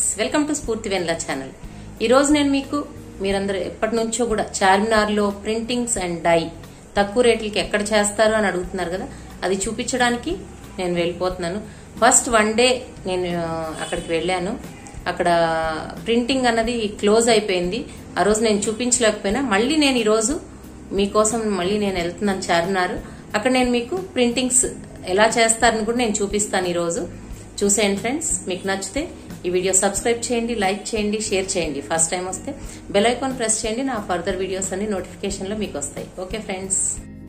welcome to స్ఫూర్తి వెన్లా channel ఈ రోజు నేను మీకు మీరందరూ ఎప్పటి నుంచో కూడా చార్మినార్ లో ప్రింటింగ్స్ అండ్ డై తక్కువ రేట్లకి ఎక్కడ చేస్తారు అని అడుగుతున్నారు కదా అది చూపించడానికి నేను వెళ్ళిపోతున్నాను ఫస్ట్ వన్ డే నేను ఆ, అక్కడికి వెళ్ళాను అక్కడ ప్రింటింగ్ అన్నది క్లోజ్ అయిపోయింది ఆ రోజు నేను చూపించలేకపోయినా మళ్ళీ నేను ఈ రోజు మీకోసం మళ్ళీ నేను వెళ్తున్నాను చార్మినార్ అక్కడ నేను మీకు ప్రింటింగ్స్ ఎలా చేస్తారని కూడా నేను చూపిస్తాను ఈ రోజు చూసేయండి ఫ్రెండ్స్ మీకు నచ్చితే ఈ వీడియో సబ్స్క్రైబ్ చేయండి లైక్ చేయండి షేర్ చేయండి ఫస్ట్ టైం వస్తే బెల్ ఐకాన్ ప్రెస్ చేయండి నా ఫర్దర్ వీడియోస్ అన్ని నోటిఫికేషన్ లో మీకు వస్తాయి ఓకే ఫ్రెండ్స్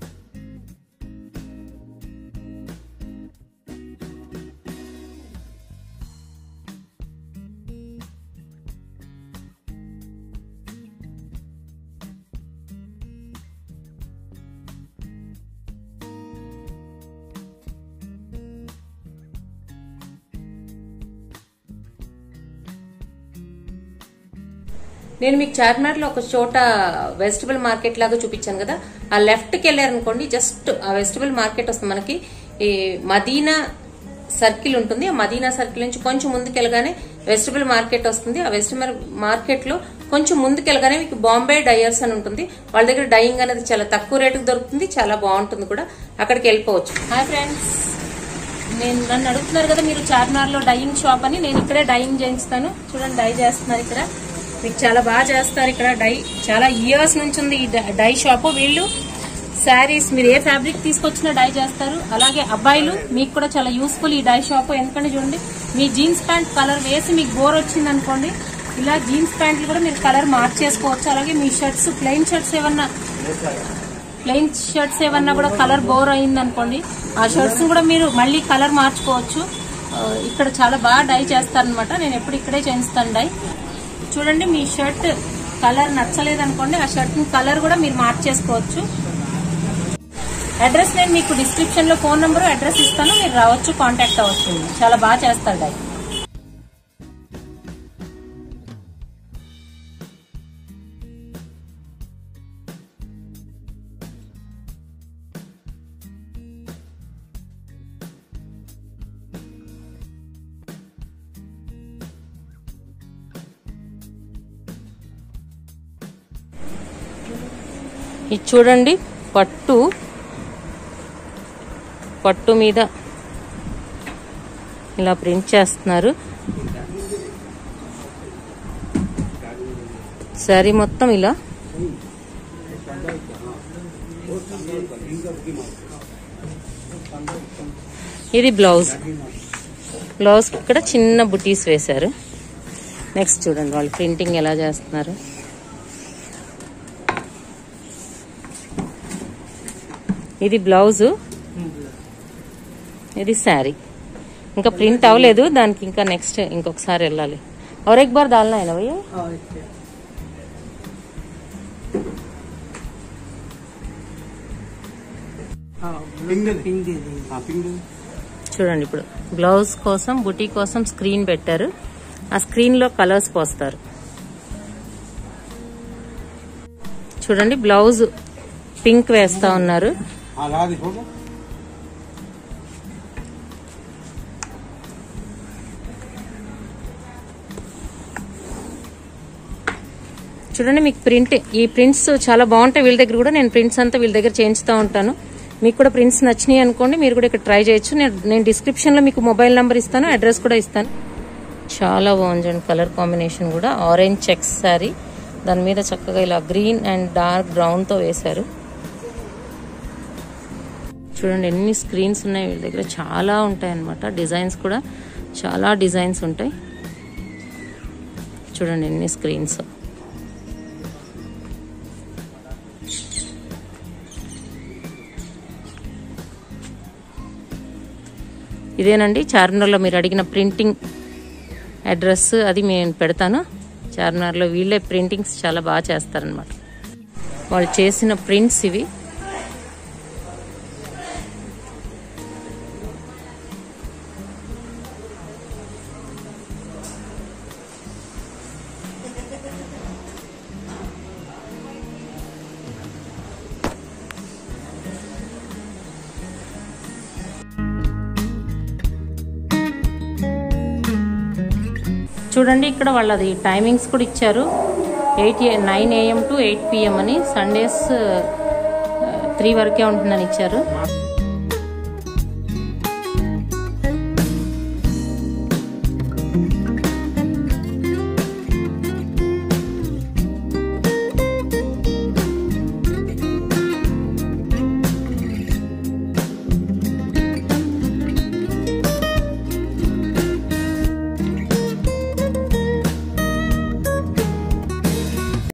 నేను మీకు చార్మినార్ లో ఒక చోట వెజిటబుల్ మార్కెట్ లాగా చూపించాను కదా ఆ లెఫ్ట్ కి వెళ్ళారనుకోండి జస్ట్ ఆ వెజిటబుల్ మార్కెట్ వస్తుంది మనకి ఈ మదీనా సర్కిల్ ఉంటుంది ఆ మదీనా సర్కిల్ నుంచి కొంచెం ముందుకెళ్ళగానే వెజిటబుల్ మార్కెట్ వస్తుంది ఆ వెజిటబుల్ మార్కెట్ లో కొంచెం ముందుకెళ్ళగానే మీకు బాంబే డయర్స్ అని ఉంటుంది వాళ్ళ దగ్గర డైయింగ్ అనేది చాలా తక్కువ రేటుకు దొరుకుతుంది చాలా బాగుంటుంది కూడా అక్కడికి వెళ్ళిపోవచ్చు హాయ్ ఫ్రెండ్స్ నేను నన్ను అడుగుతున్నారు కదా మీరు చార్మినార్ లో డైయింగ్ షాప్ అని నేను ఇక్కడే డైయింగ్ చేయిస్తాను చూడండి డై చేస్తున్నారు ఇక్కడ మీకు చాలా బాగా చేస్తారు ఇక్కడ డై చాలా ఇయర్స్ నుంచి ఉంది ఈ డ- డై షాప్ వీళ్ళు శారీస్ మీరు ఏ ఫ్యాబ్రిక్ తీసుకొచ్చినా డై చేస్తారు అలాగే అబ్బాయిలు మీకు కూడా చాలా యూస్ఫుల్ ఈ డై షాప్ ఎందుకంటే చూడండి మీ జీన్స్ ప్యాంట్ కలర్ వేసి మీకు బోర్ వచ్చింది అనుకోండి ఇలా జీన్స్ ప్యాంట్లు కూడా మీరు కలర్ మార్చేసుకోవచ్చు అలాగే మీ షర్ట్స్ ప్లెయిన్ షర్ట్స్ ఏమన్నా ప్లెయిన్ షర్ట్స్ ఏమన్నా కూడా కలర్ బోర్ అయింది అనుకోండి ఆ షర్ట్స్ కూడా మీరు మళ్ళీ కలర్ మార్చుకోవచ్చు ఆ, ఇక్కడ చాలా బాగా డై చేస్తారనమాట నేను ఎప్పుడు ఇక్కడే చేయిస్తాను డై చూడండి మీ షర్ట్ కలర్ నచ్చలేదు అనుకోండి ఆ షర్ట్ కలర్ కూడా మీరు మార్చేసుకోవచ్చు అడ్రస్ నేను మీకు డిస్క్రిప్షన్ లో ఫోన్ నంబర్ అడ్రస్ ఇస్తాను మీరు రావచ్చు కాంటాక్ట్ అవ్వచ్చు చాలా బాగా చేస్తారు డై ఇది చూడండి పట్టు పట్టు మీద ఇలా ప్రింట్ చేస్తున్నారు శారీ మొత్తం ఇలా ఇది బ్లౌజ్ బ్లౌజ్ ఇక్కడ చిన్న బుటీస్ వేశారు నెక్స్ట్ చూడండి వాళ్ళు ప్రింటింగ్ ఎలా చేస్తున్నారు ఇది బ్లౌజు ఇది శారీ ఇంకా ప్రింట్ అవ్వలేదు దానికి ఇంకా నెక్స్ట్ ఇంకొకసారి వెళ్ళాలి और एक बार डालना है ना भैया पिंग दे पिंग दे हाँ पिंग दे చూడండి ఇప్పుడు బ్లౌజ్ కోసం బుటీ కోసం స్క్రీన్ పెట్టారు ఆ స్క్రీన్ లో కలర్స్ పోస్తారు చూడండి బ్లౌజ్ పింక్ వేస్తా ఉన్నారు हाँ लगा दे फोटो చూడండి మీకు ప్రింట్ ఈ ప్రింట్స్ చాలా బాగుంటాయి వీళ్ళ దగ్గర కూడా నేను ప్రింట్స్ అంతా వీళ్ళ దగ్గర చేయించుతూ ఉంటాను మీకు కూడా ప్రింట్స్ నచ్చినాయి అనుకోండి మీరు కూడా ఇక్కడ ట్రై చేయొచ్చు నేను నేను డిస్క్రిప్షన్ లో మీకు మొబైల్ నంబర్ ఇస్తాను అడ్రస్ కూడా ఇస్తాను చాలా బాగుంది కలర్ కాంబినేషన్ కూడా ఆరెంజ్ చెక్స్ శారీ దాని మీద చక్కగా ఇలా గ్రీన్ అండ్ డార్క్ బ్రౌన్ తో వేశారు చూడండి ఎన్ని స్క్రీన్స్ ఉన్నాయి వీళ్ళ దగ్గర చాలా ఉంటాయి అన్నమాట డిజైన్స్ కూడా చాలా డిజైన్స్ ఉంటాయి చూడండి ఎన్ని స్క్రీన్స్ ఇదేనండి చార్మినార్లో మీరు అడిగిన ప్రింటింగ్ అడ్రస్ అది నేను పెడతాను చార్మినార్లో వీళ్ళే ప్రింటింగ్స్ చాలా బాగా చేస్తారనమాట వాళ్ళు చేసిన ప్రింట్స్ ఇవి చూడండి ఇక్కడ వాళ్ళది టైమింగ్స్ కూడా ఇచ్చారు eight a nine AM to eight PM అని సండేస్ త్రీ వరకే ఉంటుందని ఇచ్చారు